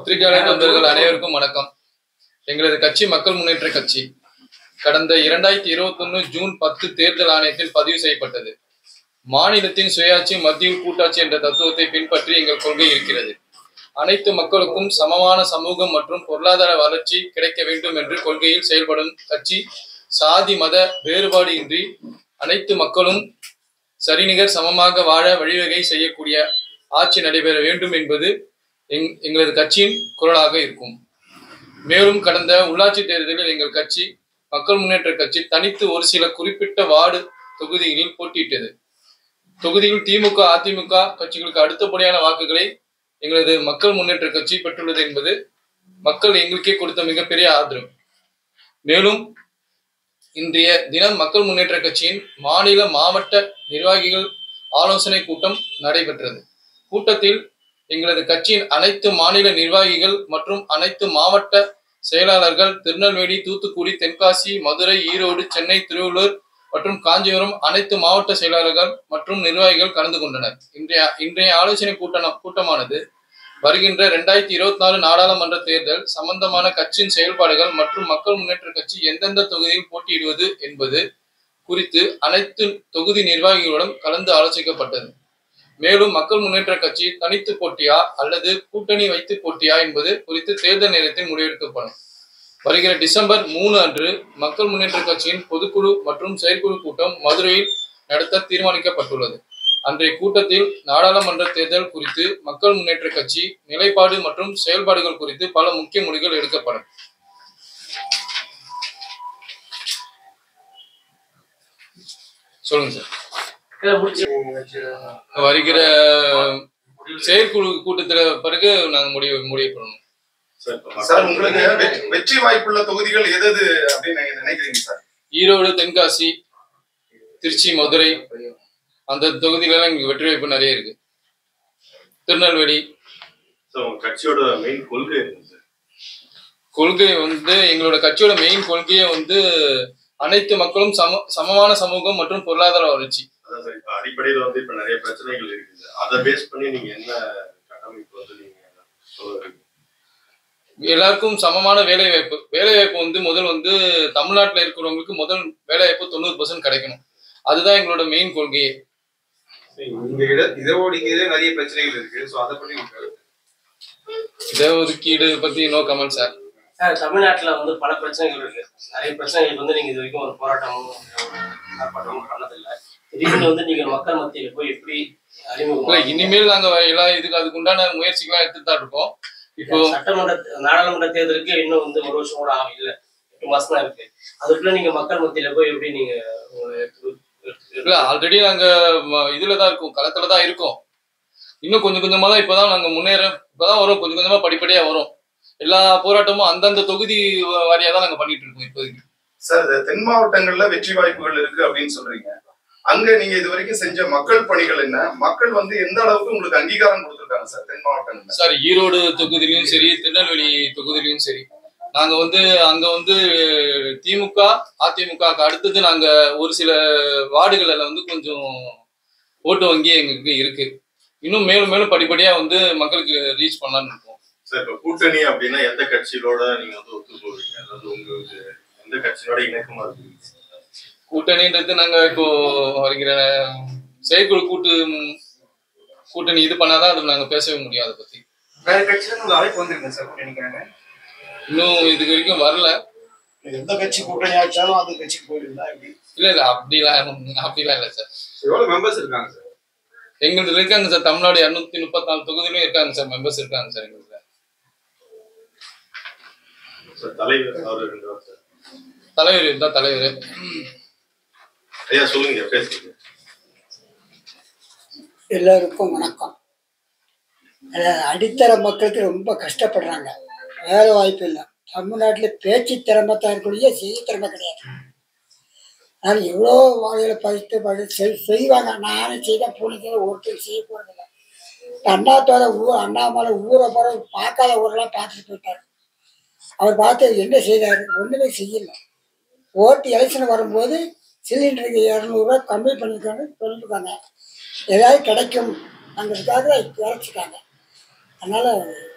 பத்திரிகையாளர் நண்பர்கள் அனைவருக்கும் வணக்கம் எங்களது கட்சி மக்கள் முன்னேற்ற கட்சி கடந்த இரண்டாயிரத்தி இருபத்தொன்னு ஜூன் பத்து தேர்தல் ஆணையத்தில் பதிவு செய்யப்பட்டது மாநிலத்தின் சுயாட்சி மத்தியில் கூட்டாட்சி என்ற தத்துவத்தை பின்பற்றி எங்கள் கொள்கை இருக்கிறது அனைத்து மக்களுக்கும் சமமான சமூகம் மற்றும் பொருளாதார வளர்ச்சி கிடைக்க வேண்டும் என்று கொள்கையில் செயல்படும் கட்சி சாதி மத வேறுபாடு இன்றி அனைத்து மக்களும் சரிநிகர் சமமாக வாழ வழிவகை செய்யக்கூடிய ஆட்சி நடைபெற வேண்டும் என்பது எங் எங்களது கட்சியின் குரலாக இருக்கும் மேலும் கடந்த உள்ளாட்சி தேர்தலில் எங்கள் கட்சி மக்கள் முன்னேற்ற கட்சி தனித்து ஒரு சில குறிப்பிட்ட வார்டு தொகுதிகளில் போட்டியிட்டது தொகுதியில் திமுக அதிமுக கட்சிகளுக்கு அடுத்தபடியான வாக்குகளை எங்களது மக்கள் முன்னேற்ற கட்சி பெற்றுள்ளது என்பது மக்கள் எங்களுக்கே கொடுத்த மிகப்பெரிய ஆதரவு மேலும் இன்றைய தினம் மக்கள் முன்னேற்ற கட்சியின் மாநில மாவட்ட நிர்வாகிகள் ஆலோசனை கூட்டம் நடைபெற்றது கூட்டத்தில் எங்களது கட்சியின் அனைத்து மாநில நிர்வாகிகள் மற்றும் அனைத்து மாவட்ட செயலாளர்கள் திருநெல்வேலி தூத்துக்குடி தென்காசி மதுரை ஈரோடு சென்னை திருவள்ளூர் மற்றும் காஞ்சிபுரம் அனைத்து மாவட்ட செயலாளர்கள் மற்றும் நிர்வாகிகள் கலந்து கொண்டனர் இன்றைய இன்றைய ஆலோசனை கூட்டம் கூட்டமானது வருகின்ற இரண்டாயிரத்தி இருபத்தி நாலு நாடாளுமன்ற தேர்தல் சம்பந்தமான கட்சியின் செயல்பாடுகள் மற்றும் மக்கள் முன்னேற்ற கட்சி எந்தெந்த தொகுதியில் போட்டியிடுவது என்பது குறித்து அனைத்து தொகுதி நிர்வாகிகளுடன் கலந்து ஆலோசிக்கப்பட்டது மேலும் மக்கள் முன்னேற்ற கட்சி தனித்து போட்டியா அல்லது கூட்டணி வைத்து போட்டியா என்பது குறித்து தேர்தல் நேரத்தில் முடிவெடுக்கப்படும் வருகிற டிசம்பர் மூணு அன்று மக்கள் முன்னேற்ற கட்சியின் பொதுக்குழு மற்றும் செயற்குழு கூட்டம் மதுரையில் நடத்த தீர்மானிக்கப்பட்டுள்ளது அன்றைய கூட்டத்தில் நாடாளுமன்ற தேர்தல் குறித்து மக்கள் முன்னேற்ற கட்சி நிலைப்பாடு மற்றும் செயல்பாடுகள் குறித்து பல முக்கிய முடிவுகள் எடுக்கப்படும் சொல்லுங்க சார் வருகிற செயற்குழு கூட்டத்துல பிறகு நாங்க முடிவு முடிவு பண்ணணும் சார் உங்களுக்கு வெற்றி- வெற்றி வாய்ப்புள்ள தொகுதிகள் எது எது அப்படின்னு நீங்க நினைக்கிறீங்க சார் ஈரோடு தென்காசி திருச்சி மதுரை அந்த தொகுதியிலலாம் இங்க வெற்றி வாய்ப்பு நிறைய இருக்கு திருநெல்வேலி ஸோ உங்க கட்சியோட மெயின் கொள்கை என்ன சார் கொள்கை வந்து எங்களோட கட்சியோட மெயின் கொள்கையே வந்து அனைத்து மக்களும் சம சமமான சமூகம் மற்றும் பொருளாதார வளர்ச்சி அதான் சார் இப்போ அடிப்படையில் வந்து இப்போ நிறைய பிரச்சனைகள் இருக்குது அதை பேஸ் பண்ணி நீங்க என்ன கட்டமைப்பு வந்து நீங்க சொல்ல வரீங்க எல்லாருக்கும் சமமான வேலை வாய்ப்பு வேலை வாய்ப்பு வந்து முதல் வந்து தமிழ்நாட்டில் இருக்கிறவங்களுக்கு முதல் வேலை வாய்ப்பு தொண்ணூறு பர்சன்ட் கிடைக்கணும் அதுதான் எங்களோட மெயின் கொள்கையே இங்க இட இடஒதுக்கீடு நிறைய பிரச்சனைகள் இருக்கு சோ அதை பத்தி உங்க கருத்து. இடஒதுக்கீடு பத்தி நோ கமெண்ட் சார் சார் தமிழ்நாட்டுல வந்து பல பிரச்சனைகள் இருக்கு நிறைய பிரச்சனைகளுக்கு வந்து நீங்க இது வரைக்கும் ஒரு போராட்டமும் ஆர்ப்பாட்டமும் பண்ணதில்லை திடீர்னு வந்து நீங்க மக்கள் மத்தியில போய் எப்படி இல்ல அறிமுகம் இனிமேல் நாங்க எல்லா இதுக்கு அதுக்கு உண்டான முயற்சிகள்லாம் எடுத்துட்டு தான் இருக்கோம் இப்போ சட்டமன்ற நாடாளுமன்ற தேர்தலுக்கு இன்னும் வந்து ஒரு வருஷம் கூட ஆகும் இல்ல எட்டு மாசம் தான் இருக்கு அதுக்குள்ள நீங்க மக்கள் மத்தியில போய் எப்படி நீங்க உங்களை எடுத்து- எடுத்து- இல்ல ஆல்ரெடி நாங்க ம- இதுல தான் இருக்கோம் களத்துல தான் இருக்கோம் இன்னும் கொஞ்சம் கொஞ்சமா தான் இப்பதான் நாங்க முன்னேற இப்பதான் வரும் கொஞ்சம் கொஞ்சமா படிப்படியா வரும் எல்லா போராட்டமும் அந்தந்த தொகுதி வாரியா தான் நாங்க பண்ணிட்டு இருக்கோம் இப்போதைக்கு சார் இந்த தென் மாவட்டங்கள்ல வெற்றி வாய்ப்புகள் இருக்கு அப்படின்னு சொல்றீங்க அங்க நீங்க இது வரைக்கும் செஞ்ச மக்கள் பணிகள் என்ன மக்கள் வந்து எந்த அளவுக்கு உங்களுக்கு அங்கீகாரம் கொடுத்திருக்காங்க சார் தென் மாவட்டங்கள்ல சார் ஈரோடு தொகுதியிலயும் சரி திருநெல்வேலி தொகுதியிலயும் சரி நாங்க வந்து அங்க வந்து திமுக அதிமுக க்கு அடுத்தது நாங்க ஒரு சில வார்டுகள்ல வந்து கொஞ்சம் ஓட்டு வங்கி எங்களுக்கு இருக்கு இன்னும் மேலும் மேலும் படிப்படியா வந்து மக்களுக்கு ரீச் பண்ணலாம்னு இருக்கோம் சார் இப்போ கூட்டணி அப்படின்னா எந்த கட்சிகளோட நீங்க வந்து ஒத்து போவீங்க அதாவது உங்களுக்கு எந்த கட்சியோட இணக்கமா இருக்கீங்க கூட்டணின்றது நாங்க இப்போ வருகிற செயற்குழு கூட்டு கூட்டணி இது பண்ணாதான் அது நாங்க பேசவே முடியும் அதை பத்தி வேற கட்சியில இருந்து ஒரு அழைப்பு வந்திருக்கு சார் நினைக்கிறாங்க இன்னும் இது வரைக்கும் வரல எந்த கட்சி கூட்டணி ஆச்சாலும் அந்த கட்சிக்கு போயிருந்தா எப்படி இல்ல இல்ல அப்படிலாம் அப்படிலாம் இல்ல சார் எவ்வளவு மெம்பர்ஸ் இருக்காங்க சார் எங்களுக்கு இருக்காங்க சார் தமிழ்நாடு இருநூத்தி முப்பத்தி நாலு தொகுதியிலும் இருக்காங்க சார் மெம்பர்ஸ் இருக்காங்க சார் எங்களுக்கு சார் தலைவர் அவர் ரெண்டு சார் தலைவர் இருந்தா தலைவர் ஐயா சொல்லுங்க பேசுங்க எல்லோருக்கும் வணக்கம் அதாவது அடித்தர மக்களுக்கு ரொம்ப கஷ்டப்படுறாங்க வேலை வாய்ப்பு இல்லை தமிழ்நாட்டில் பேச்சு திறமை தான் இருக்கக்கூடிய செய்ய திறமை கிடையாது அது எவ்வளோ வகையில் படித்து படி செய் செய்வாங்க நானும் செய்த பூனைக்கு ஒருத்தர் செய்ய போகிறதில்ல அண்ணாத்தோட ஊர் அண்ணாமலை ஊரை போகிற பார்க்காத ஊரெல்லாம் பார்த்துட்டு போயிட்டார் அவர் பார்த்து என்ன செய்தார் ஒன்றுமே செய்யல ஓட்டு எலெக்ஷன் வரும்போது சிலிண்டருக்கு இரநூறுவா கம்மி பண்ணியிருக்காங்க சொல்லியிருக்காங்க ஏதாவது கிடைக்கும் அங்கிறதுக்காக இறச்சிட்டாங்க அதனால்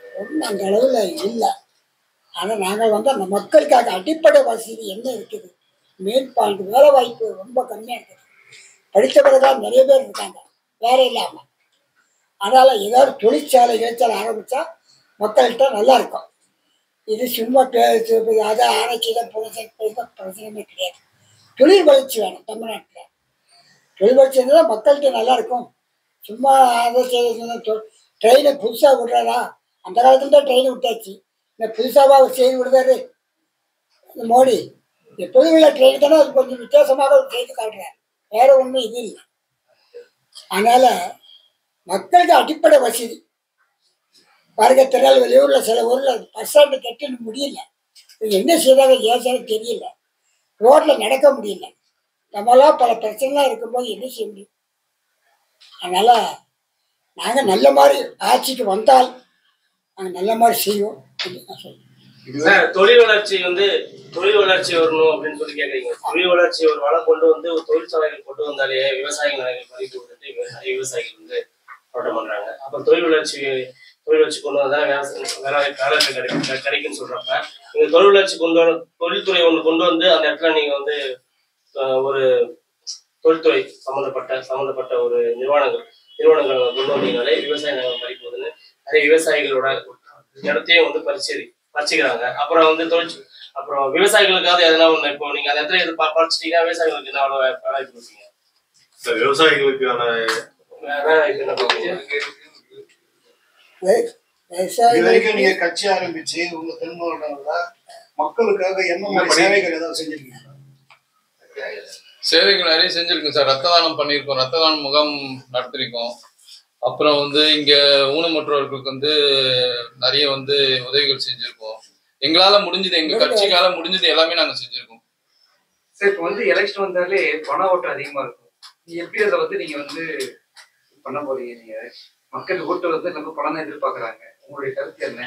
ஒன்றும் அந்த அளவில் இல்லை ஆனால் நாங்கள் வந்து அந்த மக்களுக்காக அடிப்படை வசதி என்ன இருக்குது மெயின் பாயிண்ட் வேலை வாய்ப்பு ரொம்ப கம்மியாக இருக்குது படித்தவர்கள் நிறைய பேர் இருக்காங்க வேலை இல்லாமல் அதனால் ஏதாவது தொழிற்சாலை இழைச்சாலை ஆரம்பித்தா மக்கள்கிட்ட நல்லா இருக்கும் இது சும்மா பேசு அதை ஆராய்ச்சி தான் பிரச்சனை பிரச்சனையே கிடையாது தொழில் வளர்ச்சி வேணும் தமிழ்நாட்டில் தொழில் வளர்ச்சி இருந்தால் மக்கள்கிட்ட நல்லா இருக்கும் சும்மா அதை செய்ய ட்ரெயினை புதுசாக விடுறாரா அந்த காலத்துல தான் ட்ரெயின் விட்டாச்சு இந்த புதுசாக அவர் செய்து விடுறாரு இந்த மோடி எப்போதும் உள்ள ட்ரெயின் தானே அது கொஞ்சம் வித்தியாசமாக அவர் செய்து காட்டுறார் வேற ஒன்றும் இது இல்லை அதனால் மக்களுக்கு அடிப்படை வசதி பாருங்க திருநெல்வேலி ஊரில் சில ஊரில் பஸ் ஸ்டாண்டு கட்டின்னு முடியல இது என்ன செய்தாங்க ஏசாலும் தெரியல ரோட்டில் நடக்க முடியல நம்மளாம் பல பிரச்சனைலாம் இருக்கும்போது என்ன செய்ய முடியும் அதனால் நாங்கள் நல்ல மாதிரி ஆட்சிக்கு வந்தால் நாங்கள் நல்ல மாதிரி செய்வோம் அப்படின்னு நான் சொல்றேன் சார் தொழில் வளர்ச்சி வந்து தொழில் வளர்ச்சி வரணும் அப்படின்னு சொல்லி கேக்குறீங்க தொழில் வளர்ச்சி ஒரு வளம் கொண்டு வந்து ஒரு தொழிற்சாலைகள் கொண்டு வந்தாலே விவசாயிகள் நிறைய பறிப்பு கொடுத்துட்டு நிறைய விவசாயிகள் வந்து போராட்டம் பண்றாங்க அப்ப தொழில் வளர்ச்சி தொழில் வளர்ச்சி கொண்டு வந்தா விவசாய- வேலை வேலை கிடைக்கும் கிடைக்கும்னு சொல்றப்ப நீங்க தொழில் வளர்ச்சி கொண்டு வர தொழில்துறை ஒன்று கொண்டு வந்து அந்த இடத்துல நீங்க வந்து அஹ், ஒரு தொழில்துறை சம்பந்தப்பட்ட சம்பந்தப்பட்ட ஒரு நிறுவனங்கள் நிறுவனங்கள் கொண்டு வந்தீங்கனாலே விவசாய நிலம் பறிப்போதுன்னு நிறைய விவசாயிகளோட இடத்தையும் வந்து பறிச்சு பறிச்சுக்கிறாங்க அப்புறம் வந்து தொழிற்சி அப்புறம் விவசாயிகளுக்காவது எதனா ஒண்ணு இப்போ நீங்க அந்த இடத்துல எது ப- பறிச்சிட்டீங்கன்னா விவசாயிகளுக்கு என்ன அவ்வளவு வே- வேலை கொடுப்பீங்க இந்த விவசாயிகளுக்கான வேலை வாய்ப்பு என்ன பண்ணுவீங்க? வே- இது விவசாயிகளுக்கு வரைக்கும் நீங்க கட்சி ஆரம்பிச்சு உங்க தென் மாவட்டங்கள்ல மக்களுக்காக என்ன மாதிரி சேவைகள் ஏதாவது செஞ்சிருக்கீங்க சேவைகள் நிறைய செஞ்சிருக்கோம் சார் ரத்த தானம் பண்ணியிருக்கோம் ரத்த தானம் முகாம் நடத்திருக்கோம் அப்புறம் வந்து இங்க ஊனமுற்றோர்களுக்கு வந்து நிறைய வந்து உதவிகள் செஞ்சிருக்கோம் எங்களால முடிஞ்சது எங்க கட்சிக்கால முடிஞ்சது எல்லாமே நாங்க செஞ்சிருக்கோம் சார் இப்போ வந்து எலெக்ஷன் வந்தாலே பண ஓட்டம் அதிகமா இருக்கும் நீ எப்படி அதை வந்து நீங்க வந்து பண்ண போறீங்க நீங்க மக்கள் ஓட்டு வந்து நம்ம பணம் தான் எதிர்பார்க்கறாங்க உங்களுடைய கருத்து என்ன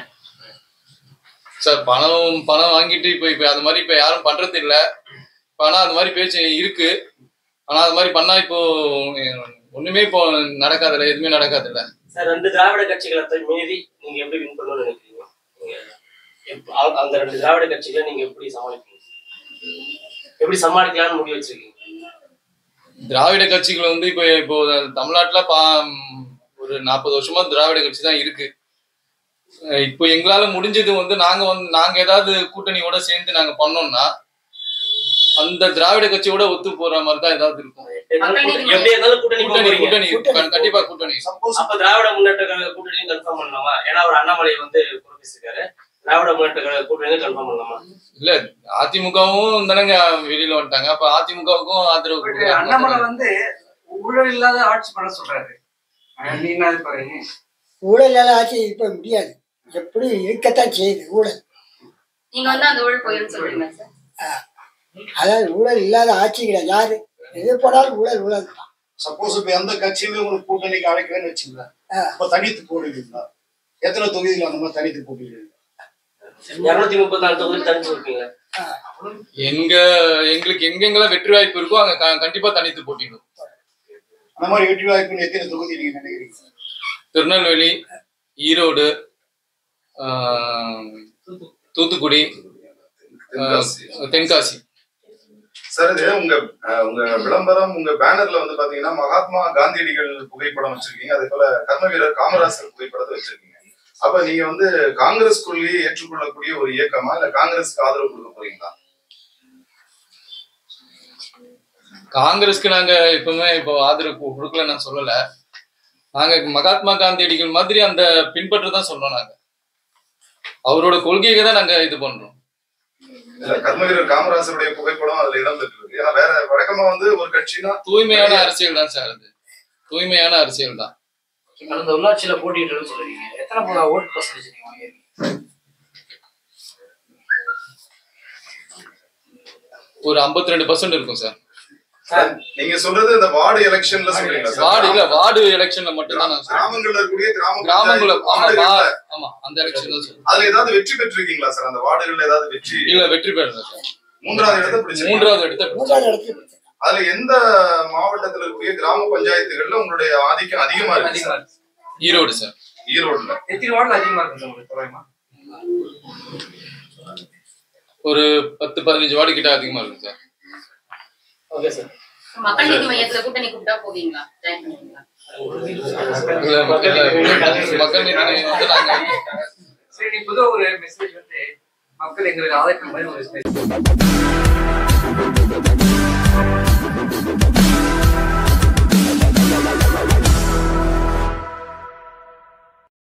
சார் பணம் பணம் வாங்கிட்டு இப்போ இப்போ அது மாதிரி இப்போ யாரும் பண்றது இல்ல இப்போ ஆனா அது மாதிரி பேச்சு இருக்கு ஆனா அது மாதிரி பண்ணா இப்போ ஒண்ணுமே இப்போ நடக்காதுல்ல எதுவுமே நடக்காதுல்ல சார் ரெண்டு திராவிட கட்சிகளை தவிர மீறி நீங்க எப்படி வின் பண்ணணும்னு நினைக்கிறீங்க நீங்க எப்ப- அந்த- அந்த ரெண்டு திராவிட கட்சிகளை நீங்க எப்படி சமாளிப்பீங்க எப்படி சமாளிக்கலாம்னு முடிவு வச்சிருக்கீங்க திராவிட கட்சிகள் வந்து இப்போ இப்போ தமிழ்நாட்டுல பா ஒரு நாற்பது வருஷமா திராவிட கட்சி தான் இருக்கு அஹ் இப்போ எங்களால முடிஞ்சது வந்து நாங்க வந்து நாங்க ஏதாவது கூட்டணியோட சேர்ந்து நாங்க பண்ணோம்னா அந்த திராவிட கட்சியோட ஒத்து போற மாதிரி தான் ஏதாவது இருக்கும் இருந்தாலும் கூட்டணி- எப்படி இருந்தாலும் கூட்டணி போக கூட்டணி போறீங்க. கூட்டணி கண்- கண்டிப்பா கூட்டணி சப்போஸ் அப்ப திராவிட முன்னேற்ற கழக கூட்டணி கன்ஃபார்ம் பண்ணலாமா ஏன்னா அவர் அண்ணாமலை வந்து புறப்பிச்சிருக்காரு திராவிட முன்னேற்ற கழக கூட்டணி கன்ஃபார்ம் பண்ணலாமா இல்ல அதிமுகவும் தானங்க வெளியில வந்துட்டாங்க அப்ப அதிமுகவுக்கும் ஆதரவு பட் கொடுக்கலாம். அண்ணாமலை வந்து ஊழல் இல்லாத ஆட்சி பண்ண சொல்றாரு அஹ் நீ என்ன பாருங்க ஊழலால் ஆட்சி இருக்க முடியாது எப்படி இருக்கத்தான் செய்யுது ஊழல் நீங்க வந்து அந்த ஊழல் போயிருந்து சொல்றீங்க சார் அதாவது ஊழல் இல்லாத ஆட்சி கிடையாது யாரு எது போனாலும் ஊழல் ஊழல் தான் சப்போஸ் இப்ப எந்த கட்சியுமே உங்களுக்கு கூட்டணிக்கு அழைக்கலன்னு வச்சுங்களேன் ஆ. இப்ப தனித்து போடுவீங்களா எத்தனை தொகுதியில் அந்த மாதிரி தனித்து போடுவீங்க இருநூத்தி முப்பத்தி நாலு தொகுதி தனிச்சு இருப்பீங்க எங்க எங்களுக்கு எங்கெங்கெல்லாம் வெற்றி வாய்ப்பு இருக்கோ அங்க க- கண்டிப்பா தனித்து போட்டிடும் அந்த மாதிரி வெற்றி வாய்ப்புன்னு எத்தனை தொகுதி நீங்க நினைக்கிறீங்க திருநெல்வேலி ஈரோடு ஆஹ், தூத்துக்குடி ஆஹ், தென்காசி சார் இது உங்க அஹ், உங்க விளம்பரம் உங்க பேனர்ல வந்து பாத்தீங்கன்னா மகாத்மா காந்தியடிகள் புகைப்படம் வச்சிருக்கீங்க அதே போல கர்ம வீரர் காமராசர் புகைப்படத்தை வச்சிருக்கீங்க அப்ப நீங்க வந்து காங்கிரஸ் கொள்கையை ஏற்றுக்கொள்ளக்கூடிய ஒரு இயக்கமா இல்ல காங்கிரஸ்க்கு ஆதரவு கொடுக்க போறீங்களா காங்கிரஸ்க்கு நாங்க எப்பவுமே இப்போ ஆதரவு கு- கொடுக்கல நான் சொல்லல நாங்க மகாத்மா காந்தியடிகள் மாதிரி அந்த பின்பற்ற தான் சொல்றோம் நாங்க அவரோட கொள்கையை தான் நாங்க இது பண்றோம் இல்ல கர்ம வீரர் காமராசருடைய புகைப்படம் அதுல இடம் பெற்றிருக்கு ஏன்னா வேற வழக்கமா வந்து ஒரு கட்சினா தூய்மையான அரசியல் தான் சார் அது தூய்மையான அரசியல் தான் கடந்த உள்ளாட்சியில போட்டிட்டு சொல்றீங்க எத்தனை ஓட்டு பர்சன்டேஜ் நீங்க வாங்கிருக்கீங்க ஒரு 52% ரெண்டு பர்சன்ட் இருக்கும் சார் நீங்க சொல்றது இந்த வார்டு எலெக்ஷன்ல சொல்றீங்களா சார்? வார்டு இல்ல வார்டு எலெக்ஷன்ல மட்டும் தான் நான் சொல்றேன் கிராமங்கள்ல இருக்கக்கூடிய கிராம கிராமங்கள பஞ்சாயத்து ஆமா வார்டுகள்ல வா- ஆமா அந்த எலெக்ஷன் தான் சொல்றேன் அதுல ஏதாவது வெற்றி பெற்றிருக்கீங்களா சார் அந்த வார்டுகள்ல ஏதாவது வெற்றி இல்ல வெற்றி பெறல சார் மூன்றாவது இடத்தை பிடிச்சிருக்கீங்க மூன்றாவது இடத்த மூன்றாவது இடத்துல பிடிச்சிருக்காங்க. அதுல எந்த மாவட்டத்துல இருக்கக்கூடிய கிராம பஞ்சாயத்துகள்ல உங்களுடைய ஆதிக்கம் அதிகமா இருக்கு சார்? ஈரோடு சார் ஈரோடுல எத்தனை வார்டில் அதிகமா இருக்கும் சார் உங்களுக்கு தோராயமா ஒரு பத்து பதினஞ்சு வார்டு கிட்ட அதிகமா இருக்கு சார் ஓகே சார் மக்கள் நீதி மையத்துல கூட்டணி கூப்பிட்டா போவீங்களா ஜாயின் பண்ணுவீங்களா இல்ல, மக்கள் மக்கள் நீதி மையம் வந்து நாங்க சரி நீ புது ஒரு மெசேஜ் வந்து மக்கள் எங்களுக்கு ஆதரிக்கிற மாதிரி ஒரு மெசேஜ்